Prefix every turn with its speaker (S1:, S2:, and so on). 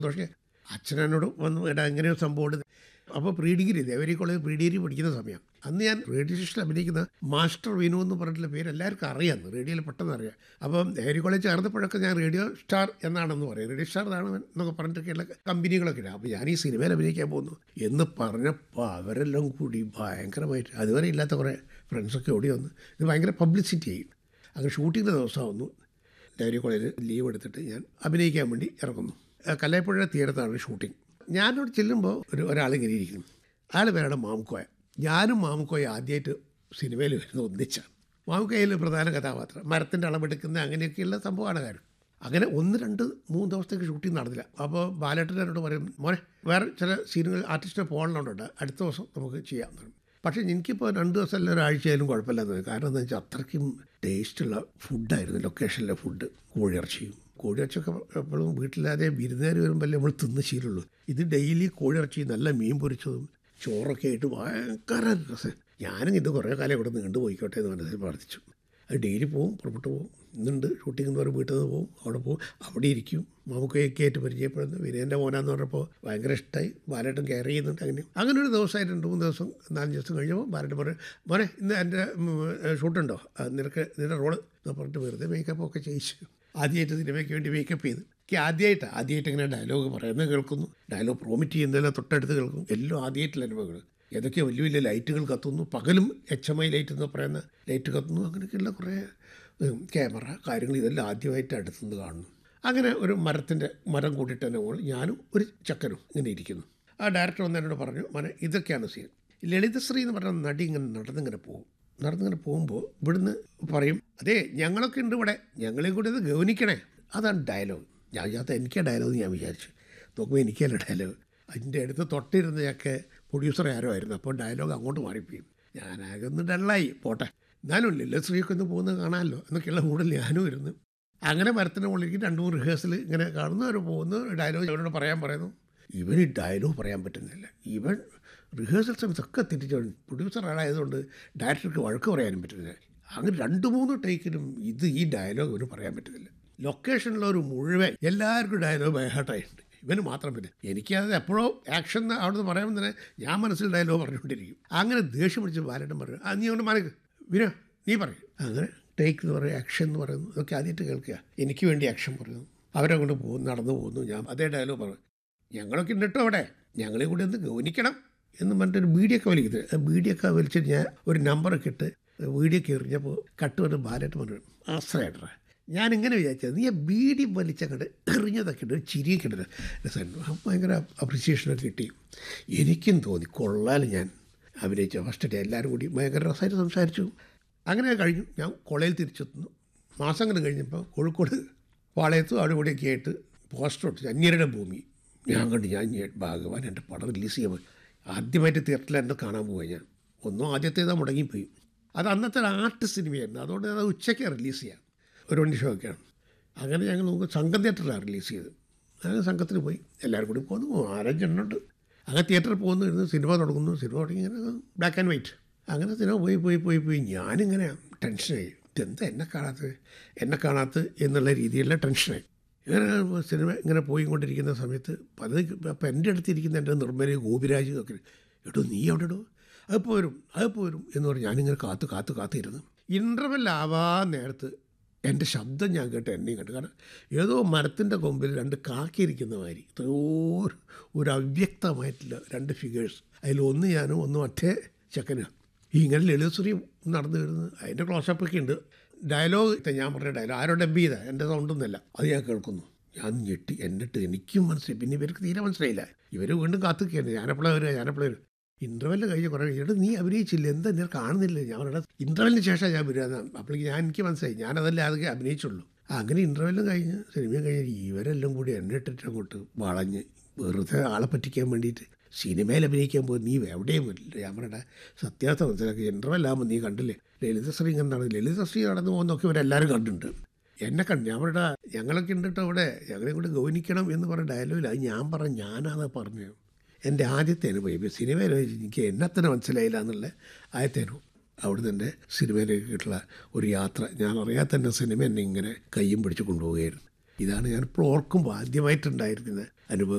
S1: പക്ഷേ അച്ഛനോട് വന്ന് എടാ ഇങ്ങനെ ഒരു സംഭവമുണ്ട് അപ്പോൾ പ്രീ ഡിഗ്രി ദേവരി കോളേജ് പ്രീ ഡിഗ്രി പഠിക്കുന്ന സമയം അന്ന് ഞാൻ റേഡിയോ സ്റ്റേഷനിൽ അഭിനയിക്കുന്ന മാസ്റ്റർ വിനു എന്ന് പറഞ്ഞിട്ടുള്ള പേര് എല്ലാവർക്കും അറിയാം റേഡിയോയിൽ പെട്ടെന്ന് അറിയാം അപ്പം ദേവരി കോളേജ് ചേർന്നപ്പോഴൊക്കെ ഞാൻ റേഡിയോ സ്റ്റാർ എന്നാണെന്ന് പറയും റേഡിയോ സ്റ്റാർ എന്നാണ് എന്നൊക്കെ പറഞ്ഞിട്ടൊക്കെയുള്ള കമ്പനികളൊക്കെ ഉണ്ട് അപ്പോൾ ഞാൻ ഈ സിനിമയിൽ അഭിനയിക്കാൻ പോകുന്നു എന്ന് പറഞ്ഞപ്പോൾ അവരെല്ലാം കൂടി ഭയങ്കരമായിട്ട് അതുവരെ ഇല്ലാത്ത കുറേ ഫ്രണ്ട്സൊക്കെ ഓടി വന്ന് ഇത് ഭയങ്കര പബ്ലിസിറ്റി ആയി അങ്ങനെ ഷൂട്ടിങ്ങിൻ്റെ ദിവസം വന്നു ഡയറി കോളേജിൽ ലീവ് എടുത്തിട്ട് ഞാൻ അഭിനയിക്കാൻ വേണ്ടി ഇറങ്ങുന്നു ആ കല്ലായപ്പുഴ തീരത്താണ് ഷൂട്ടിംഗ് ഞാനോട് ചെല്ലുമ്പോൾ ഒരു ഒരാളിങ്ങനെ ഇരിക്കുന്നു അയാൾ പേരാണ് മാമുക്കോയ ഞാനും മാമുക്കോയ ആദ്യമായിട്ട് സിനിമയിൽ വരുന്നത് ഒന്നിച്ചാണ് മാമുക്കോയിൽ പ്രധാന കഥാപാത്രം മരത്തിൻ്റെ അളവെടുക്കുന്ന അങ്ങനെയൊക്കെയുള്ള സംഭവമാണ് കാര്യം അങ്ങനെ ഒന്ന് രണ്ട് മൂന്ന് ദിവസത്തേക്ക് ഷൂട്ടിംഗ് നടന്നില്ല അപ്പോൾ ബാലേട്ടൻ എന്നോട് പറയും മോനെ വേറെ ചില സീനുകൾ ആർട്ടിസ്റ്റിനെ പോകണമെന്നുണ്ട് അടുത്ത ദിവസം നമുക്ക് ചെയ്യാം എന്ന് പറയും. പക്ഷേ എനിക്കിപ്പോൾ രണ്ട് ദിവസം അല്ല ഒരാഴ്ചയായാലും കുഴപ്പമില്ലെന്ന് തോന്നി കാരണം എന്താ വെച്ചാൽ അത്രയ്ക്കും ടേസ്റ്റുള്ള ഫുഡായിരുന്നു ലൊക്കേഷനിലെ ഫുഡ് കോഴിയിറച്ചിയും കോഴിയിറച്ചിയൊക്കെ എപ്പോഴും വീട്ടിലാതെ വിരുന്നുകാർ വരുമ്പോൾ നമ്മൾ തിന്ന് ശീലമുള്ളൂ ഇത് ഡെയിലി കോഴിയിറച്ചി നല്ല മീൻ പൊരിച്ചതും ചോറൊക്കെ ആയിട്ട് ഭയങ്കര രസം ഞാനും ഇത് കുറേ കാലം ഇവിടെ നീണ്ടു പോയിക്കോട്ടെ എന്ന് മനസ്സിൽ പ്രാർത്ഥിച്ചു അത് ഡെയിലി പോവും പുറപ്പെട്ട് പോവും ഇന്നുണ്ട് ഷൂട്ടിംഗ് എന്ന് പറഞ്ഞ് വീട്ടിൽ നിന്ന് പോവും അവിടെ പോവും അവിടെ ഇരിക്കും നമുക്കൊക്കെ ആയിട്ട് പരിചയപ്പെടുന്നു വിനയൻ്റെ മോനാന്ന് പറഞ്ഞപ്പോൾ ഭയങ്കര ഇഷ്ടമായി ബാലേട്ടൻ കെയർ ചെയ്യുന്നുണ്ട് അങ്ങനെ അങ്ങനെ ഒരു ദിവസമായിട്ട് രണ്ട് മൂന്ന് ദിവസം നാലഞ്ച് ദിവസം കഴിഞ്ഞപ്പോൾ ബാലേട്ടൻ പറയും മോനെ ഇന്ന് എൻ്റെ ഷൂട്ടുണ്ടോ ആ, നിനക്ക് നിൻ്റെ റോള് എന്ന് പറഞ്ഞിട്ട് വെറുതെ മേക്കപ്പ് ഒക്കെ ചെയ്യിച്ചു ആദ്യമായിട്ട് സിനിമയ്ക്ക് വേണ്ടി മേക്കപ്പ് ചെയ്ത് എനിക്ക് ആദ്യമായിട്ടാണ് ആദ്യമായിട്ട് ഇങ്ങനെ ഡയലോഗ് പറയുന്നത് കേൾക്കുന്നു ഡയലോഗ് പ്രോമിറ്റ് ചെയ്യുന്നതെല്ലാം തൊട്ടടുത്ത് കേൾക്കും എല്ലാം ആദ്യമായിട്ടുള്ള അനുഭവങ്ങൾ ഏതൊക്കെ വലിയ വലിയ ലൈറ്റുകൾ കത്തുന്നു പകലും എച്ച് എം ഐ ലൈറ്റ് എന്ന് പറയുന്ന ലൈറ്റ് കത്തുന്നു അങ്ങനെയൊക്കെയുള്ള കുറേ ഉം, ക്യാമറ കാര്യങ്ങൾ ഇതെല്ലാം ആദ്യമായിട്ട് അടുത്തുനിന്ന് കാണുന്നു അങ്ങനെ ഒരു മരത്തിൻ്റെ മരം കൂട്ടിയിട്ട് തന്നെ മുകളിൽ ഞാനും ഒരു ചക്കനും ഇങ്ങനെ ഇരിക്കുന്നു ആ ഡയറക്ടർ വന്ന് എന്നോട് പറഞ്ഞു മനെ ഇതൊക്കെയാണ് സീൻ ലളിതശ്രീ എന്ന് പറഞ്ഞ നടി ഇങ്ങനെ നടന്നിങ്ങനെ പോകും നടന്നിങ്ങനെ പോകുമ്പോൾ ഇവിടുന്ന് പറയും അതെ ഞങ്ങളൊക്കെ ഉണ്ട് ഇവിടെ ഞങ്ങളെയും കൂടി ഇത് ഗവനിക്കണേ അതാണ് ഡയലോഗ് ഞാൻ വിചാരിച്ച എനിക്കാ ഡയലോഗ് ഞാൻ വിചാരിച്ചു നോക്കുമ്പോൾ എനിക്കല്ല ഡയലോഗ് അതിൻ്റെ അടുത്ത് തൊട്ടിരുന്ന ഞങ്ങൾക്ക് പ്രൊഡ്യൂസർ ആരോ ആയിരുന്നു അപ്പോൾ ഡയലോഗ് അങ്ങോട്ട് മാറിപ്പോയി ഞാനാകെ ഒന്ന് ഡള്ളായി പോട്ടെ എന്നാലും ലളിതശ്രീയൊക്കെ ഒന്ന് പോകുന്നത് കാണാമല്ലോ എന്നൊക്കെയുള്ള മൂഡിൽ ഞാനും ഇരുന്ന് അങ്ങനെ മരത്തിൻ്റെ മുകളിലേക്ക് രണ്ട് മൂന്ന് റിഹേഴ്സൽ ഇങ്ങനെ കാണുന്നു അവർ പോകുന്നു ഡയലോഗ് അവരോട് പറയാൻ പറയുന്നു ഇവൻ ഈ ഡയലോഗ് പറയാൻ പറ്റുന്നില്ല ഇവൻ റിഹേഴ്സൽ സമയത്തൊക്കെ തെറ്റിച്ചു പ്രൊഡ്യൂസർ ആളായതുകൊണ്ട് ഡയറക്ടർക്ക് വഴക്ക് പറയാനും പറ്റുന്നില്ല അങ്ങനെ രണ്ട് മൂന്ന് ടേക്കിലും ഇത് ഈ ഡയലോഗ് ഇവന് പറയാൻ പറ്റുന്നില്ല ലൊക്കേഷനിലൊരു മുഴുവൻ എല്ലാവർക്കും ഡയലോഗ് ബൈഹാർട്ടായിട്ടുണ്ട് ഇവന് മാത്രം പിന്നെ എനിക്കത് എപ്പോഴോ ആക്ഷൻ അവിടുന്ന് പറയുമ്പോൾ തന്നെ ഞാൻ മനസ്സിൽ ഡയലോഗ് പറഞ്ഞുകൊണ്ടിരിക്കും അങ്ങനെ ദേഷ്യം പിടിച്ച് ബാലേട്ടൻ പറഞ്ഞു ആ നീ കൊണ്ട് മാനക്ക് വിനോ നീ പറയും അങ്ങനെ ടേക്ക് എന്ന് പറയുക ആക്ഷൻ എന്ന് പറയുന്നു ഇതൊക്കെ ആദ്യമായിട്ട് കേൾക്കുക എനിക്ക് വേണ്ടി ആക്ഷൻ പറയുന്നു അവരെ കൊണ്ട് പോകുന്നു നടന്നു പോകുന്നു ഞാൻ അതേ ഡയലോഗ് പറഞ്ഞു ഞങ്ങളൊക്കെ ഉണ്ട് കേട്ടോ അവിടെ ഞങ്ങളെ കൂടി ഒന്ന് ഗവനിക്കണം എന്ന് പറഞ്ഞിട്ടൊരു ബീഡിയൊക്കെ വലിക്കുന്നത് ആ ബീഡിയൊക്കെ വലിച്ചിട്ട് ഞാൻ ഒരു നമ്പറൊക്കെ ഇട്ട് വീഡിയൊക്കെ എറിഞ്ഞപ്പോൾ കട്ട് വന്ന് ബാലേട്ട് പറഞ്ഞു ആശ്രയട്ടാ ഞാൻ ഇങ്ങനെ വിചാരിച്ചത് നീ ആ ബീഡി വലിച്ചങ്ങോട്ട് എറിഞ്ഞതൊക്കെ ഉണ്ട് ഒരു ചിരിയൊക്കെ ഉണ്ട് രസമായിരുന്നു അപ്പം ഭയങ്കര അപ്രിസിയേഷനൊക്കെ കിട്ടി എനിക്കും തോന്നി കൊള്ളാലും ഞാൻ അഭിനയിച്ച ഫസ്റ്റ് ഡേ എല്ലാവരും കൂടി ഭയങ്കര രസമായിട്ട് സംസാരിച്ചു അങ്ങനെ കഴിഞ്ഞു ഞാൻ കോളേജിൽ തിരിച്ചെത്തുന്നു മാസങ്ങൾ കഴിഞ്ഞപ്പോൾ കോഴിക്കോട് പാളയത്തും അവിടെ ഇവിടെയൊക്കെ ആയിട്ട് പോസ്റ്റർ ഒട്ടിച്ച് അന്യരുടെ ഭൂമി ഞാൻ കണ്ടു ഞാൻ ഞെ- ഭഗവാൻ എൻ്റെ പടം റിലീസ് ചെയ്യാൻ പോയി ആദ്യമായിട്ട് തിയേറ്ററിൽ എന്നെ കാണാൻ പോയി ഞാൻ ഒന്നും ആദ്യത്തേതാ മുടങ്ങിപ്പോയി അത് അന്നത്തെ ഒരു ആർട്ട് സിനിമയായിരുന്നു അതുകൊണ്ട് അത് ഉച്ചയ്ക്ക് റിലീസ് ചെയ്യാം ഒരു മണി ഷോ ഒക്കെയാണ് അങ്ങനെ ഞങ്ങൾ നമുക്ക് സംഘം തിയേറ്ററിലാണ് റിലീസ് ചെയ്തത് അങ്ങനെ സംഘത്തിന് പോയി എല്ലാവരും കൂടി പോകുന്നു ആരഞ്ചെണ്ണുണ്ട് അങ്ങനെ തിയേറ്ററിൽ പോകുന്നു ഇരുന്ന് സിനിമ തുടങ്ങുന്നു സിനിമ തുടങ്ങി ഇങ്ങനെ ബ്ലാക്ക് ആൻഡ് വൈറ്റ് അങ്ങനെ സിനിമ പോയി പോയി പോയി പോയി ഞാനിങ്ങനെ ടെൻഷനായി ഇതെന്താ എന്നെ കാണാത്തത് എന്നെ കാണാത്തത് എന്നുള്ള രീതിയിലുള്ള ടെൻഷനായി ഇങ്ങനെ സിനിമ ഇങ്ങനെ പോയിക്കൊണ്ടിരിക്കുന്ന സമയത്ത് പല അപ്പം എൻ്റെ അടുത്തിരിക്കുന്ന എൻ്റെ നിർമ്മല ഗോപിരാജ് ഒക്കെ എടോ നീ എവിടെ ഇടോ അത് പോരും അത് പോരും എന്ന് പറഞ്ഞ് ഞാനിങ്ങനെ കാത്ത് കാത്ത് കാത്തിരുന്നു ഇൻ്റർവെൽ ആവാൻ നേരത്ത് എൻ്റെ ശബ്ദം ഞാൻ കേട്ട് എന്നെയും കേട്ടു കാരണം ഏതോ മരത്തിൻ്റെ കൊമ്പിൽ രണ്ട് കാക്കിയിരിക്കുന്ന മാതിരി എത്രയോ ഒരു- ഒരു അവ്യക്തമായിട്ടുള്ള രണ്ട് ഫിഗേഴ്സ് അതിലൊന്ന് ഞാനും ഒന്ന് മറ്റേ ചെക്കനും ഈ ഇങ്ങനെ ലളിതശ്രീ നടന്നു വരുന്നത് അതിൻ്റെ ക്ലോസപ്പൊക്കെ ഉണ്ട് ഡയലോഗ് ഞാൻ പറഞ്ഞ ഡയലോഗ് ആരോ ഡബ് ചെയ്ത എൻ്റെ സൗണ്ടൊന്നുമല്ല അത് ഞാൻ കേൾക്കുന്നു ഞാൻ ഞെട്ടി എന്നിട്ട് എനിക്കും മനസ്സിലായി പിന്നെ ഇവർക്ക് തീരെ മനസ്സിലായില്ല ഇവർ വീണ്ടും കാത്തുകയാണ് ഞാനെപ്പോഴാണ് വരിക ഞാനെപ്പോഴാണ് വരിക ഇൻ്റർവെല്ലിൽ കഴിഞ്ഞ് കുറേ കഴിഞ്ഞിട്ട് നീ അഭിനയിച്ചില്ല എന്താ ഞാൻ കാണുന്നില്ല ഞാൻ പറഞ്ഞത് ഇൻ്റർവെല്ലിന് ശേഷം ഞാൻ വരിക അപ്പോഴേക്ക് ഞാൻ എനിക്ക് മനസ്സിലായി ഞാനതല്ലേ അതൊക്കെ അഭിനയിച്ചുള്ളൂ ആ, അങ്ങനെ ഇൻ്റർവെല്ലും കഴിഞ്ഞ് സിനിമയും കഴിഞ്ഞ് ഇവരെല്ലാം കൂടി എന്നെ ഇട്ടിട്ട് അങ്ങോട്ട് വളഞ്ഞ് വെറുതെ ആളെ പറ്റിക്കാൻ വേണ്ടിയിട്ട് സിനിമയിൽ അഭിനയിക്കാൻ പോയി നീ എവിടെയും വരില്ല ഞാൻ പറയട്ടെ സത്യാവസ്ഥ മനസ്സിലാക്കി ഇൻ്റർവെല്ലാകുമ്പോൾ നീ കണ്ടില്ലേ ലളിതശ്രീ ഇങ്ങനെ നടന്നു ലളിതശ്രീ നടന്നു പോകുന്നൊക്കെ ഇവരെല്ലാവരും കണ്ടിട്ടുണ്ട് എന്നെ കണ്ടു ഞാൻ പറയടാ ഞങ്ങളൊക്കെ ഉണ്ട് കേട്ടോ അവിടെ ഞങ്ങളെ കൂടെ ഗൗനിക്കണം എന്ന് പറഞ്ഞ ഡയലോഗില്ല അത് ഞാൻ പറഞ്ഞ ഞാനാണ് പറഞ്ഞത് എൻ്റെ ആദ്യത്തെ അനുഭവം ഇപ്പോൾ സിനിമയിൽ എനിക്ക് എന്നെ തന്നെ മനസ്സിലായില്ല എന്നുള്ള ആദ്യത്തെ അനുഭവം അവിടുന്ന് എൻ്റെ സിനിമയിലേക്കുള്ള ഒരു യാത്ര ഞാൻ അറിയാത്ത തന്നെ സിനിമ എന്നെ ഇങ്ങനെ കയ്യും പിടിച്ച് കൊണ്ടുപോവുകയായിരുന്നു ഇതാണ് ഞാൻ ഇപ്പോൾ ഓർക്കുമ്പോൾ ആദ്യമായിട്ടുണ്ടായിരിക്കുന്ന അനുഭവം